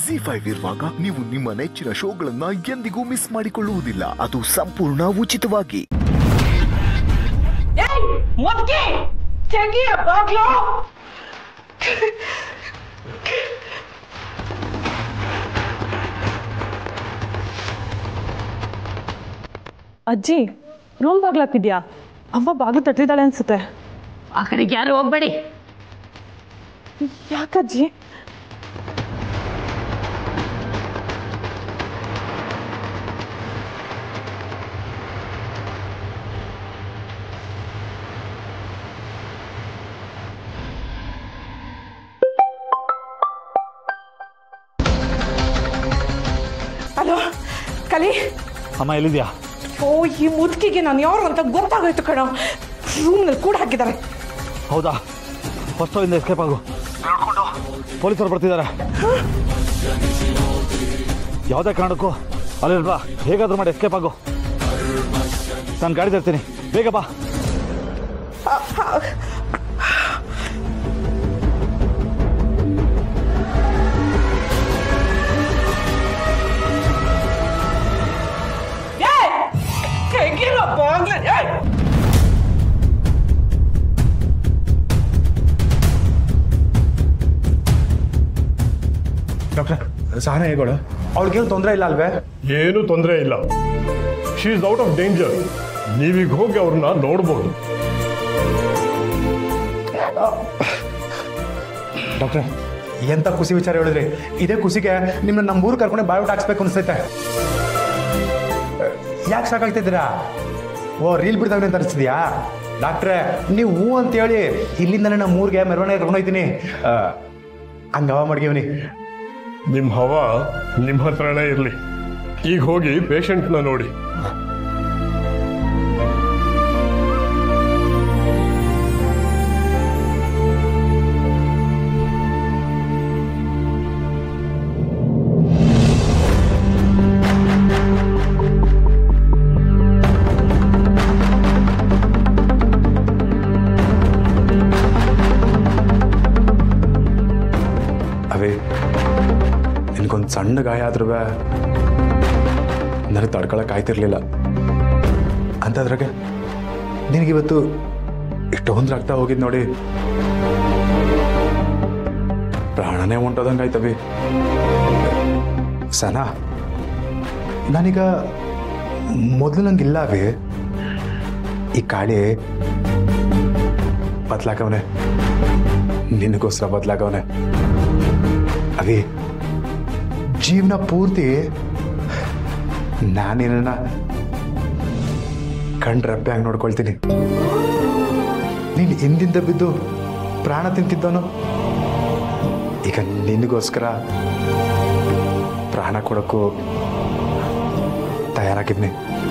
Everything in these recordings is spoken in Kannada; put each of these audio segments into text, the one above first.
ಜಿ ಫೈವ್ ಇರುವಾಗ ನೀವು ನಿಮ್ಮ ನೆಚ್ಚಿನ ಶೋಗಳನ್ನ ಎಂದಿಗೂ ಮಿಸ್ ಮಾಡಿಕೊಳ್ಳುವುದಿಲ್ಲ ಅದು ಸಂಪೂರ್ಣ ಉಚಿತವಾಗಿ ಏಯ್ ಮುದ್ಕಿ ತೆಗಿಯ ಬಾಗ್ಲು ಅಜ್ಜಿ ರೂಮ್ ಬಾಗ್ಲಾಕಿದ್ಯಾ ಅಮ್ಮ ಬಾಗ್ಲು ತಟ್ಟಿದ್ದಾಳೆ ಅನ್ಸುತ್ತೆ ಆ ಕಡೆಗೆ ಯಾರು ಹೋಗ್ಬೇಡಿ ಯಾಕಜ್ಜಿ ಹಲೋ ಕಲಿ ಅಮ್ಮ ಎಲ್ಲಿದ್ಯಾ ಓ ಈ ಮುದುಕಿಗೆ ನಾನು ಯಾರು ಅಂತ ಗೊತ್ತಾಗೋಯ್ತು ಕಣ ರೂಮ್ನಲ್ಲಿ ಕೂಡ ಹಾಕಿದ್ದಾರೆ ಹೌದಾ ಫಸ್ಟ್ ಇಂದ ಎಸ್ಕೇಪ್ ಆಗು ಪೊಲೀಸರು ಬರ್ತಿದ್ದಾರೆ ಯಾವುದೇ ಕಾರಣಕ್ಕೂ ಅಲ್ಲಿ ಬಾ ಹೇಗಾದ್ರೂ ಮಾಡಿ ಎಸ್ಕೇಪ್ ಆಗು ನಾನು ಗಾಡಿ ತರ್ತೀನಿ ಬೇಗ ಬಾ ಏಯ್ ತೆಗಿರೋ ಬಾಗ್ಲ ಏಯ್ ಡಾಕ್ಟರ್ ಸಹನ ಹೇಗೋಳು ಅವಳಿಗೇನು ತೊಂದರೆ ಇಲ್ಲ ಅಲ್ವೇ ಏನು ತೊಂದರೆ ಇಲ್ಲ she is out of danger ನೀವೀಗ ಹೋಗಿ ಅವ್ರನ್ನ ನೋಡ್ಬೋದು ಡಾಕ್ಟರ್ ಎಂತ ಖುಷಿ ವಿಚಾರ ಹೇಳಿದ್ರಿ ಇದೇ ಖುಷಿಗೆ ನಿಮ್ಮನ್ನ ನಮ್ಮ ಊರು ಕರ್ಕೊಂಡು ಬಾಯೋಟ್ ಹಾಕ್ಸ್ಬೇಕು ಅನ್ಸ್ತೈತೆ ಯಾಕೆ ಸಾಕಾಗ್ತಿದ್ದೀರಾ ಓ ರೀಲ್ ಬಿಡ್ತಾವೆ ಅಂತ ಅನಿಸ್ತಿದ್ಯಾ ಡಾಕ್ಟ್ರೆ ನೀವು ಹೂ ಅಂತೇಳಿ ಇಲ್ಲಿಂದನೇ ನಮ್ಮ ಊರಿಗೆ ಮೆರವಣಿಗೆ ಕರ್ಕೊಂಡು ಹೋಗ್ತೀನಿ ಹಂಗವ ಮಡ್ಗಿವ್ನಿ ನಿಮ್ಮ ಹವ ನಿಮ್ಮ ಹತ್ರನೇ ಇರಲಿ ಈಗ ಹೋಗಿ ಪೇಷಂಟ್ನ ನೋಡಿ ಅವೇ ನಿನಗೊಂದು ಸಣ್ಣ ಗಾಯ ಆದ್ರೂ ನನಗೆ ತಡ್ಕೊಳಕ್ ಆಯ್ತಿರ್ಲಿಲ್ಲ ಅಂತದ್ರಾಗೆ ನಿನಗಿವತ್ತು ಇಷ್ಟೊಂದು ರಕ್ತ ಹೋಗಿದ್ ನೋಡಿ ಪ್ರಾಣನೇ ಹೊಂಟೋದಂಗೆ ಆಯ್ತವಿ ಸನಾ ನಾನೀಗ ಮೊದಲು ನಂಗಿಲ್ಲ ಅವಿ ಈ ಕಾಳಿ ಬದ್ಲಾಕವನೆ ನಿನಗೋಸ್ಕರ ಬದ್ಲಾಕವನೆ ಅವಿ ಜೀವನ ಪೂರ್ತಿ ನಾನಿನ್ನ ಕಣ್ ರಬ್ಬೆ ಹಂಗೆ ನೋಡ್ಕೊಳ್ತೀನಿ ನೀನು ಹಿಂದಿಂದ ಬಿದ್ದು ಪ್ರಾಣ ತಿಂತಿದ್ದವನು ಈಗ ನಿನಗೋಸ್ಕರ ಪ್ರಾಣ ಕೊಡೋಕ್ಕೂ ತಯಾರಾಗಿದ್ನಿ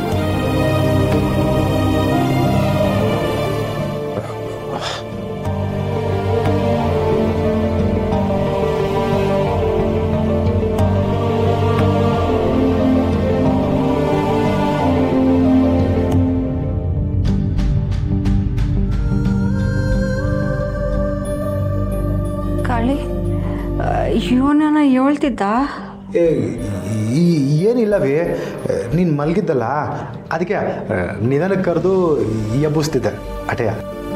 ಕಾಳಿ ಇವನನ್ನ ಹೇಳ್ತಿದ್ದ ಏ, ಈ- ಏನಿಲ್ಲವೇ ನೀನು ಮಲಗಿದ್ದಲ್ಲ ಅದಕ್ಕೆ ಆ, ನಿಧಾನಕ್ಕೆ ಕರೆದು ಎಬ್ಬಿಸ್ತಿದ್ದೆ ಅಟೆಯ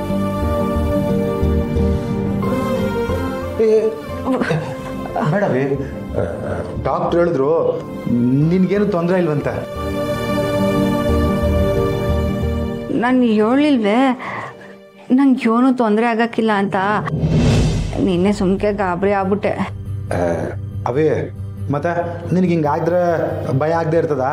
ಏ, ಬೇಡವೇ ಡಾಕ್ಟ್ರ್ ಹೇಳಿದ್ರು ನಿನ್ಗೇನು ತೊಂದರೆ ಇಲ್ವಂತೆ ನಾನು ಹೇಳಿಲ್ವೇ ನಂಗೆ ಏನೂ ತೊಂದರೆ ಆಗಕ್ಕಿಲ್ಲ ಅಂತ ನಿನ್ನೆ ಸುಮ್ಕೆ ಗಾಬರಿ ಆಗ್ಬಿಟ್ಟೆ ಆ, ಅವೇ ಮತ್ತೆ ನಿನಗೆ ಹಿಂಗಾದ್ರೆ ಭಯ ಆಗದೆ ಇರ್ತದಾ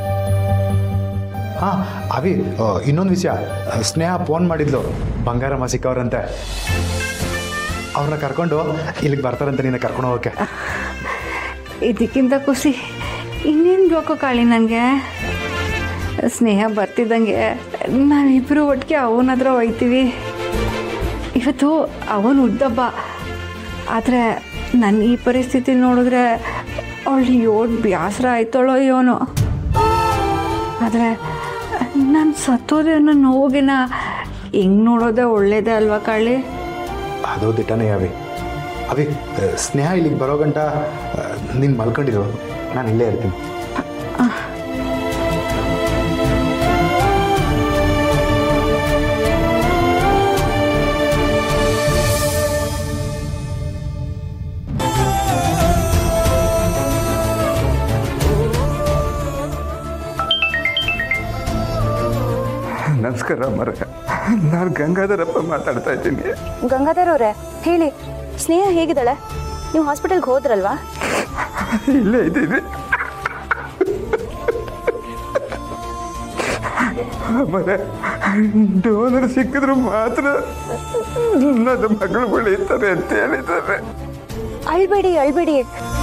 ಹಾಂ ಅವಿ ಇನ್ನೊಂದು ವಿಷಯ ಸ್ನೇಹ ಫೋನ್ ಮಾಡಿದ್ಲು ಬಂಗಾರ ಮಾಸಿಕವ್ರಂತೆ ಅವ್ರನ್ನ ಕರ್ಕೊಂಡು ಇಲ್ಲಿಗೆ ಬರ್ತಾರಂತೆ ನಿನ್ನ ಕರ್ಕೊಂಡು ಹೋಗಕ್ಕೆ ಇದಕ್ಕಿಂತ ಖುಷಿ ಇನ್ನೇನು ಬೇಕು ಕಾಳಿ ನನಗೆ ಸ್ನೇಹ ಬರ್ತಿದ್ದಂಗೆ ನಾವಿಬ್ಬರು ಒಟ್ಟಿಗೆ ಅವನ ಹತ್ರ ಹೋಯ್ತೀವಿ ಇವತ್ತು ಅವನು ಉದ್ದಬ್ಬ ಆದರೆ ನನ್ನ ಈ ಪರಿಸ್ಥಿತಿ ನೋಡಿದ್ರೆ ಅವಳು ಯೋಡ್ ಬೇಸರ ಆಯ್ತಾಳೋ ಇವನು ಆದರೆ ನಾನು ಸತ್ತೋದೆ ಅನ್ನೋ ನೋವಿನ ಹೆಂಗೆ ನೋಡೋದೇ ಒಳ್ಳೇದೇ ಅಲ್ವಾ ಕಾಳಿ ಅದು ದಿಟ್ಟನೇ ಅವಿ ಅಭಿ ಸ್ನೇಹ ಇಲ್ಲಿಗೆ ಬರೋ ಗಂಟ ನೀನು ಮಲ್ಕೊಂಡಿರೋ ನಾನು ಇಲ್ಲೇ ಇರ್ತೀನಿ ನಮಸ್ಕಾರ ಮರ ನಾನು ಗಂಗಾಧರಪ್ಪ ಮಾತಾಡ್ತಾ ಇದ್ದೀನಿ ಗಂಗಾಧರ್ ಅವರೇ ಹೇಳಿ ಸ್ನೇಹ ಹೇಗಿದ್ದಾಳೆ ನೀವು ಹಾಸ್ಪಿಟಲ್ಗೆ ಹೋದ್ರಲ್ವಾ ಇಲ್ಲೇ ಇದ್ದೀನಿ ಮರ ಡೋನರ್ ಸಿಕ್ಕಿದ್ರು ಮಾತ್ರ ನನ್ನ ಮಗಳು ಬೆಳೀತಾರೆ ಅಂತ ಹೇಳಿದ್ದಾರೆ ಅಳ್ಬೇಡಿ ಅಳ್ಬೇಡಿ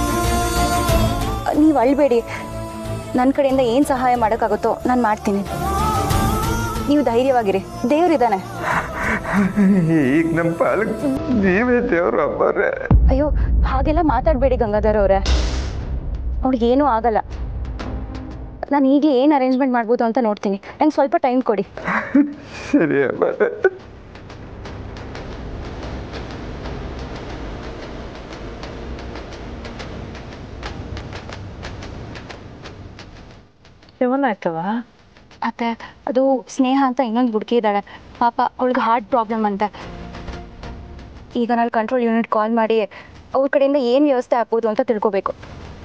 ನೀವು ಅಳ್ಬೇಡಿ ನನ್ನ ಕಡೆಯಿಂದ ಏನು ಸಹಾಯ ಮಾಡೋಕ್ಕಾಗುತ್ತೋ ನಾನು ಮಾಡ್ತೀನಿ ನೀವು ಧೈರ್ಯವಾಗಿರಿ ದೇವರಿದ್ದಾನೆ ಈಗ ನಮ್ಮ ಪಾಲಕ್ ನೀವೇ ದೇವರು ಅಬ್ಬರೇ ಅಯ್ಯೋ ಹಾಗೆಲ್ಲ ಮಾತಾಡಬೇಡಿ ಗಂಗಾಧರ್ ಅವರೇ ಅವ್ಳಿಗೆ ಏನೂ ಆಗಲ್ಲ ನಾನು ಈಗಲೇ ಏನು ಅರೇಂಜ್ಮೆಂಟ್ ಮಾಡ್ಬೋದು ಅಂತ ನೋಡ್ತೀನಿ ನಂಗೆ ಸ್ವಲ್ಪ ಟೈಮ್ ಕೊಡಿ ಸರಿ ಅಬ್ಬರೇ ಏನಾಯ್ತವ ಮತ್ತೆ ಅದು ಸ್ನೇಹ ಅಂತ ಇನ್ನೊಂದು ಹುಡುಗಿ ಇದ್ದಾಳೆ ಪಾಪ ಅವಳಿಗೆ ಹಾರ್ಟ್ ಪ್ರಾಬ್ಲಮ್ ಅಂತೆ ಈಗ ನಾನು ಕಂಟ್ರೋಲ್ ಯೂನಿಟ್ ಕಾಲ್ ಮಾಡಿ ಅವ್ರ ಕಡೆಯಿಂದ ಏನು ವ್ಯವಸ್ಥೆ ಆಗ್ಬೋದು ಅಂತ ತಿಳ್ಕೊಬೇಕು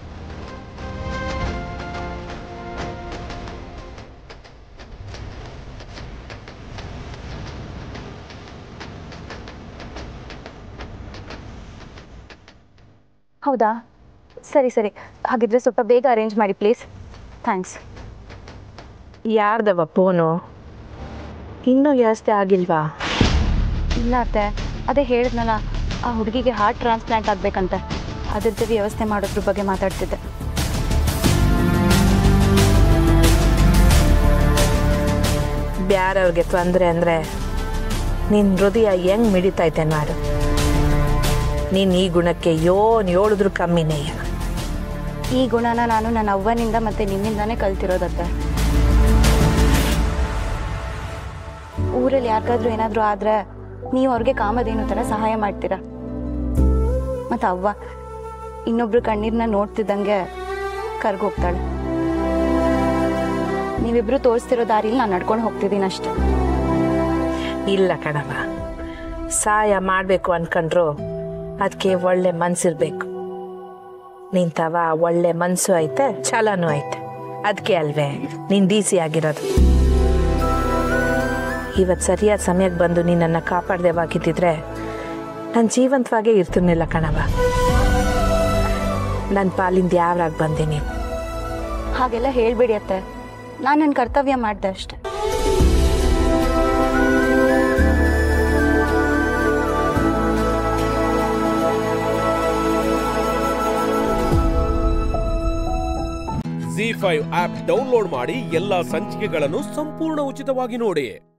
ಹೌದಾ ಸರಿ ಸರಿ ಹಾಗಿದ್ರೆ ಸ್ವಲ್ಪ ಬೇಗ ಅರೇಂಜ್ ಮಾಡಿ ಪ್ಲೀಸ್ ಥ್ಯಾಂಕ್ಸ್ ಯಾರ್ದವ ಫೋನು ಇನ್ನೂ ಜಾಸ್ತಿ ಆಗಿಲ್ವಾ ಇಲ್ಲ ಅತ್ತೆ ಅದೇ ಹೇಳಿದ್ನಲ್ಲ ಆ ಹುಡುಗಿಗೆ ಹಾರ್ಟ್ ಟ್ರಾನ್ಸ್ಪ್ಲಾಂಟ್ ಆಗಬೇಕಂತೆ ಅದ್ರದ್ದು ವ್ಯವಸ್ಥೆ ಮಾಡೋದ್ರ ಬಗ್ಗೆ ಮಾತಾಡ್ತಿದ್ದೆ ಬ್ಯಾರವ್ರಿಗೆ ತೊಂದರೆ ಅಂದರೆ ನಿನ್ನ ಹೃದಯ ಹೆಂಗ್ ಮಿಡಿತೈತೆ ಮಾಡು ನೀನು ಈ ಗುಣಕ್ಕೆ ಯೋನ್ ಹೇಳಿದ್ರು ಕಮ್ಮಿನೇ ಈ ಗುಣನ ನಾನು ನನ್ನ ಅವ್ವನಿಂದ ಮತ್ತೆ ನಿಮ್ಮಿಂದಾನೇ ಕಲ್ತಿರೋದತ್ತೆ ಊರಲ್ಲಿ ಯಾರಿಗಾದ್ರೂ ಏನಾದರೂ ಆದ್ರೆ ನೀವು ಅವ್ರಿಗೆ ಕಾಮಧೇನು ಥರ ಸಹಾಯ ಮಾಡ್ತೀರಾ ಮತ್ತು ಅವ್ವ ಇನ್ನೊಬ್ರು ಕಣ್ಣೀರನ್ನ ನೋಡ್ತಿದ್ದಂಗೆ ಕರ್ಗೋಗ್ತಾಳೆ ನೀವಿಬ್ರು ತೋರಿಸ್ತಿರೋ ದಾರಿಲಿ ನಾನು ನಡ್ಕೊಂಡು ಹೋಗ್ತಿದ್ದೀನಿ ಅಷ್ಟೆ ಇಲ್ಲ ಕಣವ ಸಹಾಯ ಮಾಡಬೇಕು ಅನ್ಕೊಂಡ್ರು ಅದಕ್ಕೆ ಒಳ್ಳೆ ಮನ್ಸಿರ್ಬೇಕು ನಿಂತವ ಒಳ್ಳೆ ಮನ್ಸು ಐತೆ ಛಲನೂ ಐತೆ ಅದಕ್ಕೆ ಅಲ್ವೇ ನೀನು ಡಿ ಸಿ ಆಗಿರೋದು ಇವತ್ತು ಸರಿಯಾದ ಸಮಯಕ್ಕೆ ಬಂದು ನೀನನ್ನು ಕಾಪಾಡ್ದೇವಾಗಿದ್ದಿದ್ರೆ ನಾನು ಜೀವಂತವಾಗೇ ಇರ್ತಿರ್ಲಿಲ್ಲ ಕಣವ ನನ್ನ ಪಾಲಿಂದ ಯಾವ್ರಾಗ ಬಂದೆ ನೀನು ಹಾಗೆಲ್ಲ ಹೇಳ್ಬೇಡಿ ಅತ್ತೆ ನಾನು ನನ್ನ ಕರ್ತವ್ಯ ಮಾಡಿದೆ ಅಷ್ಟೆ ಜಿ ಫೈವ್ ಆಪ್ ಡೌನ್ಲೋಡ್ ಮಾಡಿ ಎಲ್ಲಾ ಸಂಚಿಕೆಗಳನ್ನು ಸಂಪೂರ್ಣ ಉಚಿತವಾಗಿ ನೋಡಿ